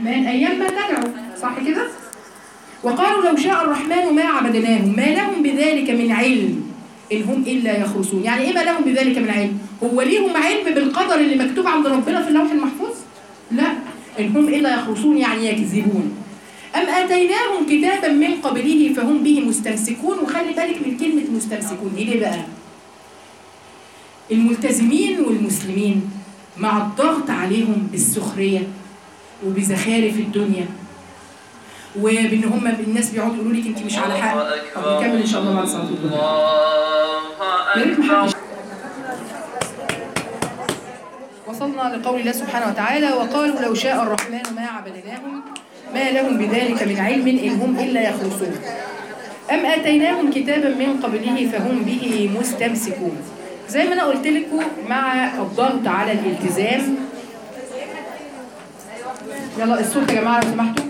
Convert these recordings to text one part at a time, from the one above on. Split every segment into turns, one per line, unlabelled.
الرحمن أيام ما تدعو صح كده؟ وقالوا لو شاء الرحمن ما عبدناهم ما لهم بذلك من علم إن هم إلا يخرصون يعني إيه ما لهم بذلك من علم؟ هو ليهم علم بالقدر اللي مكتوب عند ربنا في اللوح المحفوظ؟ لا إن هم إلا يخرصون يعني يكذبون أم آتيناهم كتابا من قبله فهم به مستمسكون وخلي بالك من كلمة مستمسكون إيه بقى؟ الملتزمين والمسلمين مع الضغط عليهم بالسخرية وبزخارف الدنيا وبان هم الناس بيقعدوا يقولوا لك انت مش على حق طب نكمل ان شاء الله بعد صلاه الظهر يا ريت محدش وصلنا لقول الله سبحانه وتعالى وقالوا لو شاء الرحمن ما عبدناهم ما لهم بذلك من علم ان هم الا يخرصون ام اتيناهم كتابا من قبله فهم به مستمسكون زي ما انا قلت لكم مع الضغط على الالتزام يلا الصوت يا جماعه لو سمحتوا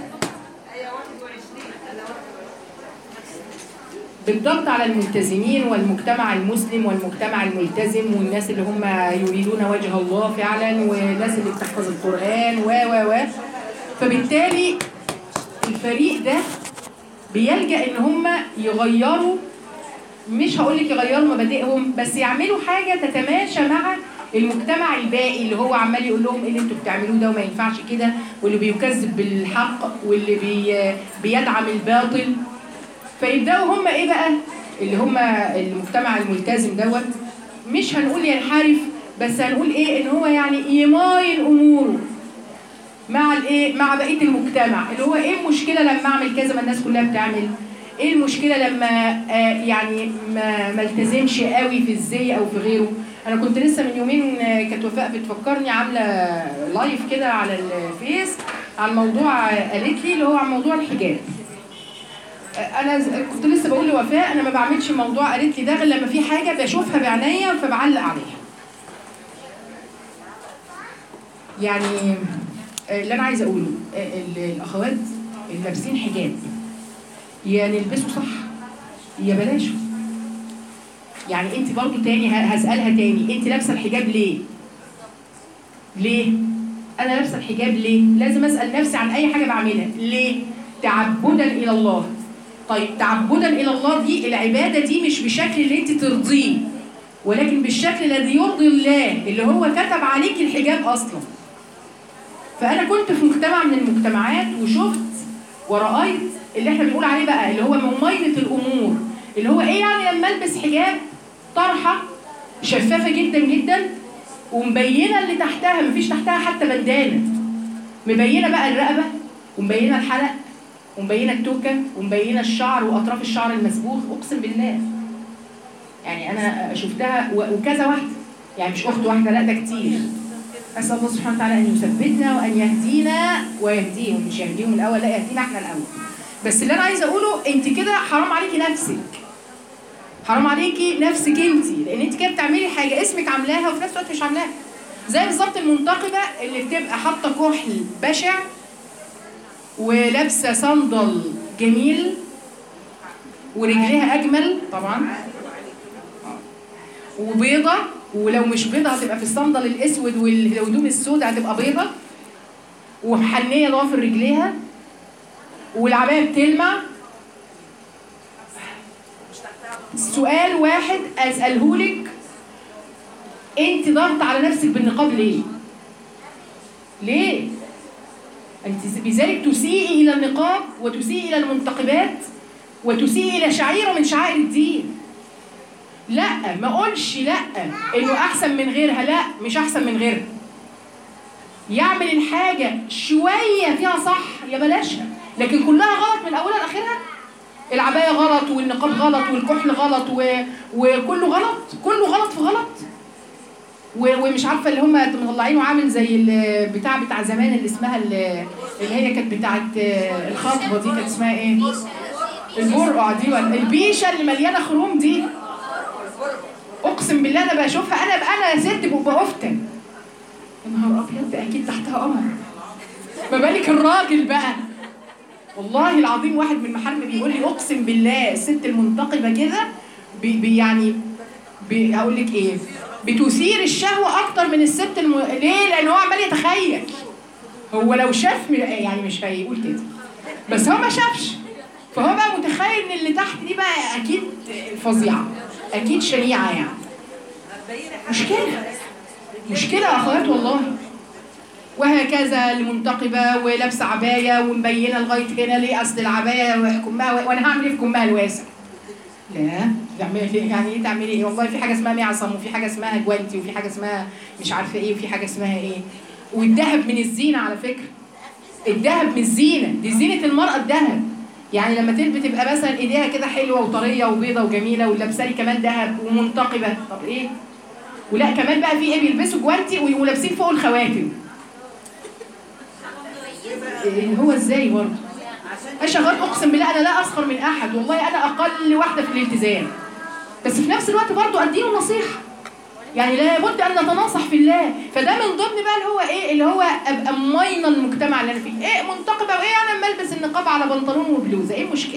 بالضغط على الملتزمين والمجتمع المسلم والمجتمع الملتزم والناس اللي هم يريدون وجه الله فعلا والناس اللي بتحفظ القرآن و و و فبالتالي الفريق ده بيلجأ ان هم يغيروا مش هقول لك يغيروا مبادئهم بس يعملوا حاجة تتماشى مع المجتمع الباقي اللي هو عمال يقول لهم ايه اللي انتوا بتعملوه ده وما ينفعش كده واللي بيكذب بالحق واللي بي بيدعم الباطل فيبداوا هم ايه بقى اللي هم المجتمع الملتزم دوت مش هنقول ينحرف بس هنقول ايه ان هو يعني يمايل اموره مع الايه مع بقيه المجتمع اللي هو ايه المشكله لما اعمل كذا ما الناس كلها بتعمل ايه المشكله لما آه يعني ما ما التزمش قوي في الزي او في غيره انا كنت لسه من يومين آه، كانت وفاء بتفكرني عامله لايف كده على الفيس عن موضوع آه، قالت لي اللي هو عن موضوع الحجاب انا ز- كنت لسه بقول لوفاء انا ما بعملش موضوع قالت لي ده غير لما في حاجه بشوفها بعينيا فبعلق عليها يعني آه، اللي انا عايزه اقوله آه، ال- الاخوات اللي لابسين حجاب يا نلبسه صح يا بلاشه يعني انت برضو تاني ه- هسالها تاني انت لابسه الحجاب ليه ليه انا لابسه الحجاب ليه لازم اسال نفسي عن اي حاجه بعملها ليه تعبدا الى الله طيب تعبدا الى الله دي العباده دي مش بشكل اللي انت ترضيه ولكن بالشكل الذي يرضي الله اللي هو كتب عليك الحجاب اصلا فانا كنت في مجتمع من المجتمعات وشفت ورأيت اللي احنا بنقول عليه بقى اللي هو مميزة الامور اللي هو ايه يعني لما البس حجاب طرحه شفافه جدا جدا ومبينه اللي تحتها مفيش تحتها حتى بندانه مبينه بقى الرقبه ومبينه الحلق ومبينه التوكه ومبينه الشعر واطراف الشعر المسبوغ اقسم بالله يعني انا شفتها و- وكذا واحده يعني مش اخت واحده لا ده كتير اسال الله سبحانه وتعالى ان يثبتنا وان يهدينا ويهديهم مش يهديهم الاول لا يهدينا احنا الاول بس اللي انا عايزه اقوله انت كده حرام عليكي نفسك حرام عليكي نفسك انت لان انت كده بتعملي حاجه اسمك عاملاها وفي نفس الوقت مش عاملاها زي بالظبط المنتقبه اللي بتبقى حاطه كحل بشع ولابسه صندل جميل ورجليها اجمل طبعا وبيضه ولو مش بيضه هتبقى في الصندل الاسود والهدوم السوداء هتبقى بيضه ومحنيه ضوافر رجليها والعبايه بتلمع سؤال واحد اساله لك انت ضغط على نفسك بالنقاب ليه ليه انت بذلك تسيئي الى النقاب وتسيئي الى المنتقبات وتسيئي الى شعيره من شعائر الدين لا ما اقولش لا انه احسن من غيرها لا مش احسن من غيرها يعمل الحاجه شويه فيها صح يا بلاشها لكن كلها غلط من اولها لاخرها العبايه غلط والنقاب غلط والكحل غلط و... وكله غلط كله غلط في غلط و... ومش عارفه اللي هم مطلعينه عامل زي البتاع بتاع زمان اللي اسمها ال- اللي هي كانت بتاعت آه، الخطبه دي كانت اسمها ايه؟ البرقع دي ولا البيشه اللي مليانه خروم دي اقسم بالله انا بشوفها انا انا ست ببقى افتن يا نهار ابيض ده اكيد تحتها قمر ما بالك الراجل بقى والله العظيم واحد من المحارم بيقول لي اقسم بالله الست المنتقبه كده بي بي يعني بي هقول لك ايه بتثير الشهوه اكتر من الست الم... ليه لان هو عمال يتخيل هو لو شاف من- يعني مش هيقول كده بس هو ما شافش فهو بقى متخيل ان اللي تحت دي بقى اكيد فظيعه اكيد شنيعه يعني مشكله مشكله يا اخوات والله وهكذا المنتقبه ولابسه عبايه ومبينه لغايه هنا ليه اصل العبايه كمها وانا هعمل ايه في كمها الواسع لا تعملي ايه يعني ايه تعملي ايه والله في حاجه اسمها معصم وفي حاجه اسمها جوانتي وفي حاجه اسمها مش عارفه ايه وفي حاجه اسمها ايه والذهب من الزينه على فكره الذهب من الزينه دي زينه المراه الذهب يعني لما تلبس تبقى مثلا ايديها كده حلوه وطريه وبيضه وجميله ولابسه لي كمان ذهب ومنتقبه طب ايه ولا كمان بقى في ايه بيلبسوا جوانتي ولابسين فوق الخواتم إيه هو ازاي برضه انا شغال اقسم بالله انا لا اسخر من احد والله انا اقل واحده في الالتزام بس في نفس الوقت برضه اديله نصيحه يعني لابد ان نتناصح في الله فده من ضمن بقى اللي هو ايه اللي هو ابقى ماينه المجتمع اللي انا فيه ايه منتقبه وايه انا لما البس النقاب على بنطلون وبلوزه ايه المشكله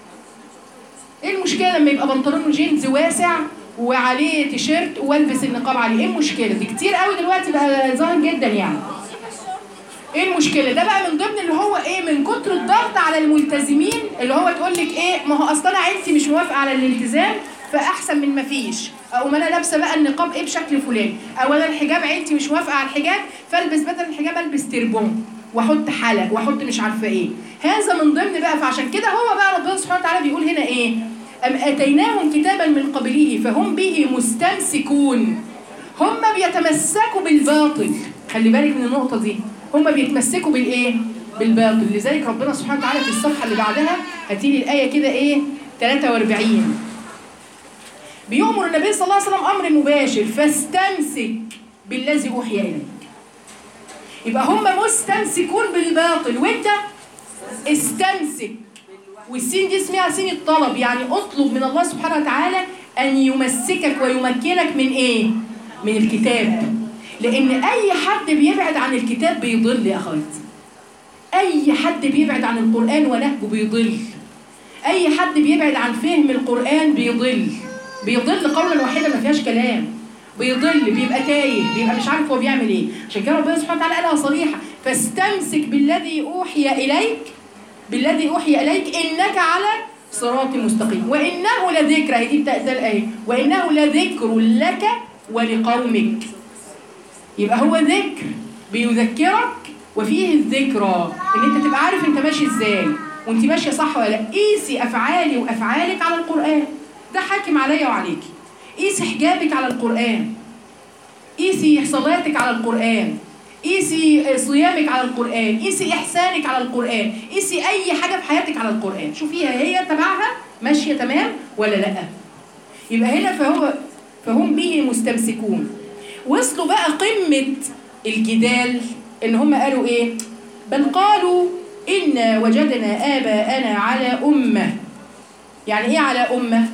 ايه المشكله لما يبقى بنطلون جينز واسع وعليه تيشيرت والبس النقاب عليه ايه المشكله دي كتير قوي دلوقتي بقى ظاهر جدا يعني ايه المشكله ده بقى من ضمن اللي هو ايه من كتر الضغط على الملتزمين اللي هو تقول لك ايه ما هو اصلا انا عيلتي مش موافقه على الالتزام فاحسن من ما فيش او ما انا لابسه بقى النقاب ايه بشكل فلاني او انا الحجاب عيلتي مش موافقه على الحجاب فالبس بدل الحجاب البس تربون واحط حلق واحط مش عارفه ايه هذا من ضمن بقى فعشان كده هو بقى ربنا سبحانه وتعالى بيقول هنا ايه ام اتيناهم كتابا من قبله فهم به مستمسكون هم بيتمسكوا بالباطل خلي بالك من النقطه دي هم بيتمسكوا بالايه بالباطل لذلك ربنا سبحانه وتعالى في الصفحه اللي بعدها هاتي لي الايه كده ايه 43 بيؤمر النبي صلى الله عليه وسلم امر مباشر فاستمسك بالذي اوحي اليك يبقى هم مستمسكون بالباطل وانت استمسك والسين دي اسمها سين الطلب يعني اطلب من الله سبحانه وتعالى ان يمسكك ويمكنك من ايه من الكتاب لان اي حد بيبعد عن الكتاب بيضل يا اخواتي اي حد بيبعد عن القران ونهجه بيضل اي حد بيبعد عن فهم القران بيضل بيضل قولا واحدا ما فيهاش كلام بيضل بيبقى تايه بيبقى مش عارف هو بيعمل ايه عشان كده ربنا سبحانه وتعالى قالها صريحه فاستمسك بالذي اوحي اليك بالذي اوحي اليك انك على صراط مستقيم وانه لذكرى هي دي بتاعت الايه وانه لذكر لك ولقومك يبقى هو ذكر بيذكرك وفيه الذكرى ان انت تبقى عارف انت ماشي ازاي وانت ماشيه صح ولا لا قيسي افعالي وافعالك على القران ده حاكم عليا وعليكي قيسي حجابك على القران قيسي صلاتك على القران قيسي صيامك على القران قيسي احسانك على القران قيسي اي حاجه في حياتك على القران شوفيها هي تبعها ماشيه تمام ولا لا يبقى هنا فهو فهم به مستمسكون وصلوا بقى قمة الجدال إن هم قالوا إيه؟ بل قالوا إنا وجدنا آباءنا على أمة يعني إيه على أمة؟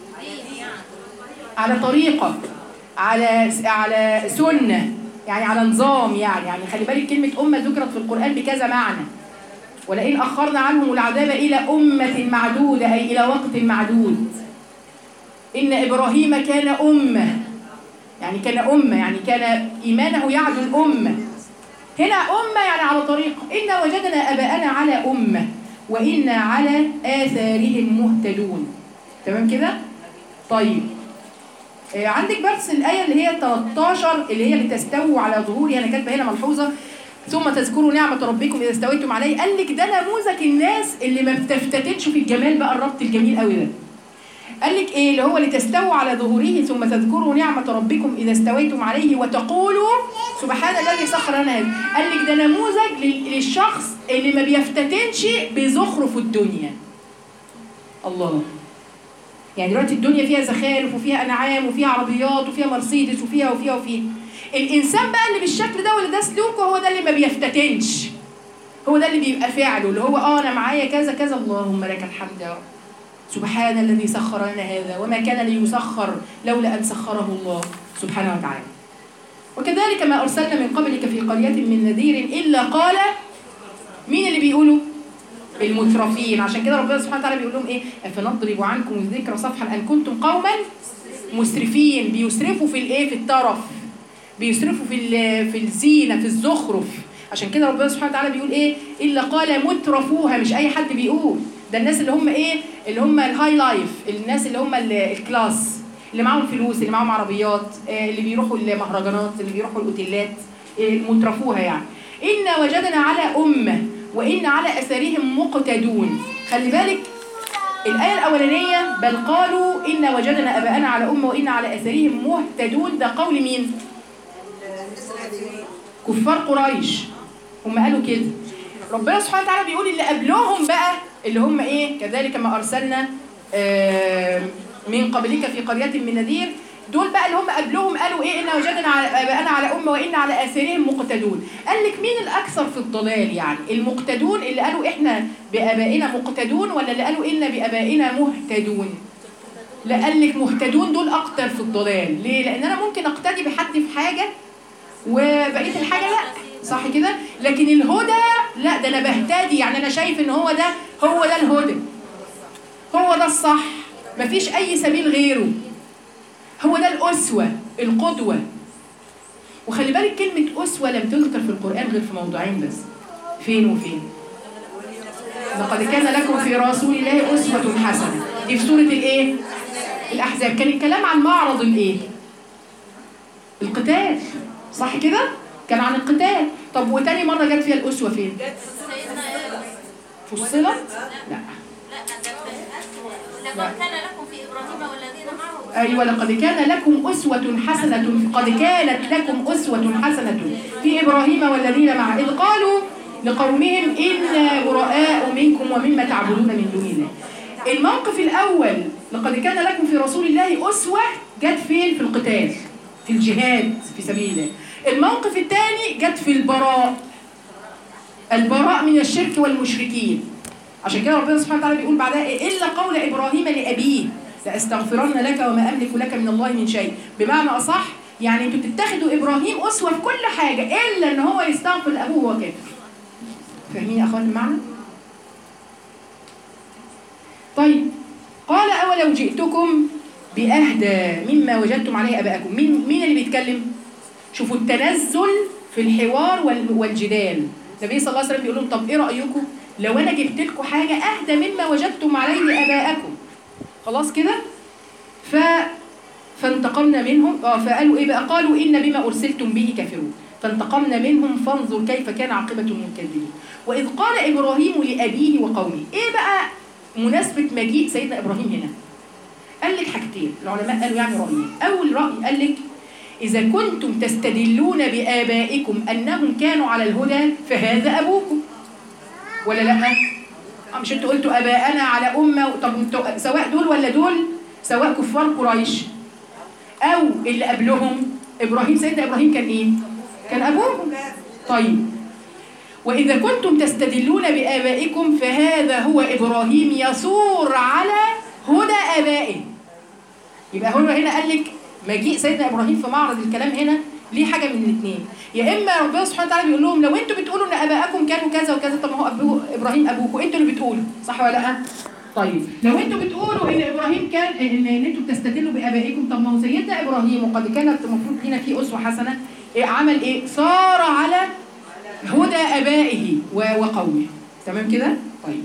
على طريقة على على سنة يعني على نظام يعني يعني خلي بالك كلمة أمة ذكرت في القرآن بكذا معنى ولئن أخرنا عنهم العذاب إلى أمة معدودة أي إلى وقت معدود إن إبراهيم كان أمة يعني كان أمة يعني كان إيمانه يعدو الأمة هنا أمة يعني على طريقة إنا وجدنا أباءنا على أمة وإنا على آثارهم مهتدون تمام كده؟ طيب آه، عندك بس الآية اللي هي 13 اللي هي لتستووا على ظهوري أنا كاتبة هنا ملحوظة ثم تذكروا نعمة ربكم إذا استويتم عليه قال لك ده نموذج الناس اللي ما بتفتتنش في الجمال بقى الربط الجميل قوي ده قال لك ايه اللي هو لتستووا على ظهوره ثم تذكروا نعمة ربكم إذا استويتم عليه وتقولوا سبحان الذي سخر لنا هذا قال لك ده نموذج لل- للشخص اللي ما بيفتتنش بزخرف الدنيا الله يعني دلوقتي الدنيا فيها زخارف وفيها انعام وفيها عربيات وفيها مرسيدس وفيها وفيها وفيها الانسان بقى اللي بالشكل ده واللي ده سلوكه هو ده اللي ما بيفتتنش هو ده اللي بيبقى فعله اللي هو اه انا معايا كذا كذا اللهم لك الحمد يا رب سبحان الذي سخر لنا هذا وما كان ليسخر لولا ان سخره الله سبحانه وتعالى وكذلك ما ارسلنا من قبلك في قريه من نذير الا قال مين اللي بيقولوا المترفين عشان كده ربنا سبحانه وتعالى بيقول لهم ايه افنضرب عنكم الذكر صفحا ان كنتم قوما مسرفين بيسرفوا في الايه في الترف بيسرفوا في ال- في الزينه في الزخرف عشان كده ربنا سبحانه وتعالى بيقول ايه الا قال مترفوها مش اي حد بيقول ده الناس اللي هم ايه اللي هم الهاي لايف الناس اللي هم ال- الكلاس اللي معاهم فلوس اللي معاهم عربيات آه، اللي بيروحوا المهرجانات اللي بيروحوا الاوتيلات آه، مترفوها يعني إنا وجدنا على أمة وإن على أثرهم مقتدون خلي بالك الآية الأولانية بل قالوا إن وجدنا أباءنا على أمة وإن على أثرهم مهتدون ده قول مين؟ كفار قريش هم قالوا كده ربنا سبحانه وتعالى بيقول اللي قبلهم بقى اللي هم ايه كذلك ما ارسلنا آه، من قبلك في قريه من نذير دول بقى اللي هم قبلهم قالوا ايه ان وجدنا على اباءنا على امه وان على اثارهم مقتدون قال لك مين الاكثر في الضلال يعني المقتدون اللي قالوا احنا بابائنا مقتدون ولا اللي قالوا ان بابائنا مهتدون لا قال لك مهتدون دول اكتر في الضلال ليه لان انا ممكن اقتدي بحد في حاجه وبقيه الحاجه لا صح كده لكن الهدى لا ده انا بهتدي يعني انا شايف ان هو ده هو ده الهدى هو ده الصح مفيش اي سبيل غيره هو ده الاسوه القدوه وخلي بالك كلمه اسوه لم تذكر في القران غير في موضوعين بس فين وفين لقد كان لكم في رسول الله اسوه حسنه دي في سوره الايه الاحزاب كان الكلام عن معرض الايه القتال صح كده كان عن القتال طب وتاني مره جت فيها الاسوه فين فصلت لا
لا لقد كان لكم في ابراهيم والذين معه
ايوه لقد كان لكم اسوه حسنه قد كانت لكم اسوه حسنه في ابراهيم والذين معه اذ قالوا لقومهم انا براء منكم ومما تعبدون من دون الله الموقف الاول لقد كان لكم في رسول الله اسوه جت فين في القتال في الجهاد في سبيل الله الموقف الثاني جت في البراء البراء من الشرك والمشركين عشان كده ربنا سبحانه وتعالى بيقول بعدها إيه؟ الا قول ابراهيم لابيه لاستغفرن لك وما املك لك من الله من شيء بمعنى اصح يعني انتوا بتتخذوا ابراهيم اسوه في كل حاجه الا ان هو يستغفر لابوه وهو كافر فاهمين يا اخوان المعنى طيب قال اولو جئتكم باهدى مما وجدتم عليه اباءكم مين مين اللي بيتكلم شوفوا التنزل في الحوار وال- والجدال النبي صلى الله عليه وسلم بيقول لهم طب ايه رايكم لو انا جبت لكم حاجه اهدى مما وجدتم عليه اباءكم خلاص كده ف فانتقمنا منهم اه فقالوا ايه بقى قالوا ان بما ارسلتم به كافرون فانتقمنا منهم فانظر كيف كان عاقبه المكذبين واذ قال ابراهيم لابيه وقومه ايه بقى مناسبه مجيء سيدنا ابراهيم هنا قال لك حاجتين العلماء قالوا يعني رايين اول راي قال لك اذا كنتم تستدلون بابائكم انهم كانوا على الهدى فهذا ابوكم ولا لا آه، مش انتوا قلتوا اباءنا على امه طب انتوا سواء دول ولا دول سواء كفار قريش او اللي قبلهم ابراهيم سيدنا ابراهيم كان ايه كان ابوهم طيب واذا كنتم تستدلون بابائكم فهذا هو ابراهيم يثور على هدى ابائه يبقى هو هنا قال لك مجيء سيدنا ابراهيم في معرض الكلام هنا ليه حاجه من الاثنين يا اما ربنا سبحانه وتعالى بيقول لهم لو انتوا بتقولوا ان ابائكم كانوا كذا وكذا طب ما هو أبوه ابراهيم ابوكم انتوا اللي بتقولوا صح ولا لا طيب لو انتوا بتقولوا ان ابراهيم كان ان, إن انتوا بتستدلوا بابائكم طب ما هو سيدنا ابراهيم وقد كانت المفروض لينا فيه اسوه حسنه إيه عمل ايه صار على هدى ابائه و- وقومه تمام كده طيب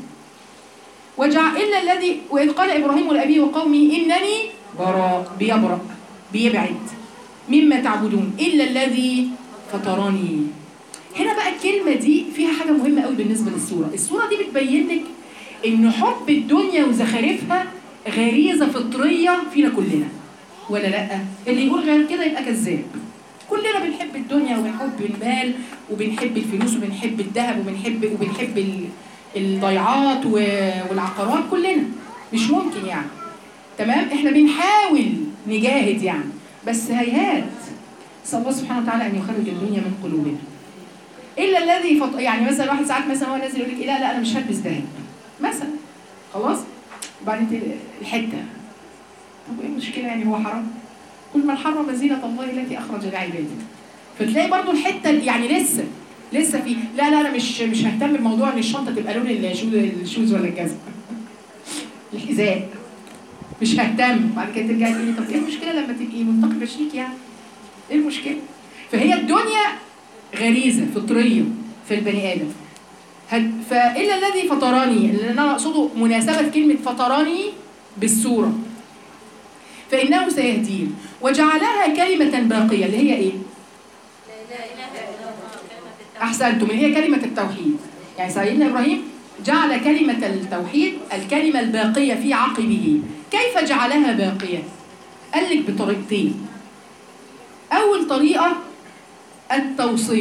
وجع إلا الذي وإذ قال إبراهيم لأبيه وقومه إنني براء بيبرأ بيبعد مما تعبدون إلا الذي فطرني هنا بقى الكلمة دي فيها حاجة مهمة قوي بالنسبة للصورة الصورة دي بتبين لك إن حب الدنيا وزخارفها غريزة فطرية فينا كلنا ولا لأ اللي يقول غير كده يبقى كذاب كلنا بنحب الدنيا وبنحب المال وبنحب الفلوس وبنحب الذهب وبنحب وبنحب ال- الضيعات و- والعقارات كلنا مش ممكن يعني تمام احنا بنحاول نجاهد يعني بس هيهات نسال الله سبحانه وتعالى ان يخرج الدنيا من قلوبنا الا الذي فط... يعني مثلا واحد ساعات مثلا هو نازل يقول لك إيه لا لا انا مش هلبس ذهب مثلا خلاص وبعدين ت- الحته طب ايه المشكله يعني هو حرام كل من حرم زينه الله التي اخرج لعباده فتلاقي برضو الحته يعني لسه لسه في لا لا انا مش مش ههتم بموضوع ان الشنطه تبقى لون الشوز الشوز ولا الجزمه الحذاء مش ههتم بعد كده ترجعي تقولي طب ايه المشكله لما تبقي منتقبه شيك يعني ايه المشكله فهي الدنيا غريزه فطريه في البني ادم هل- فالا الذي فطرني اللي انا اقصده مناسبه كلمه فطرني بالصوره فانه سيهدين وجعلها كلمه باقيه اللي هي ايه
لا اله الا الله كلمه التوحيد
احسنتم اللي هي كلمه التوحيد يعني سيدنا ابراهيم جعل كلمه التوحيد الكلمه الباقيه في عقبه كيف جعلها باقيه قال لك بطريقتين اول طريقه التوصيه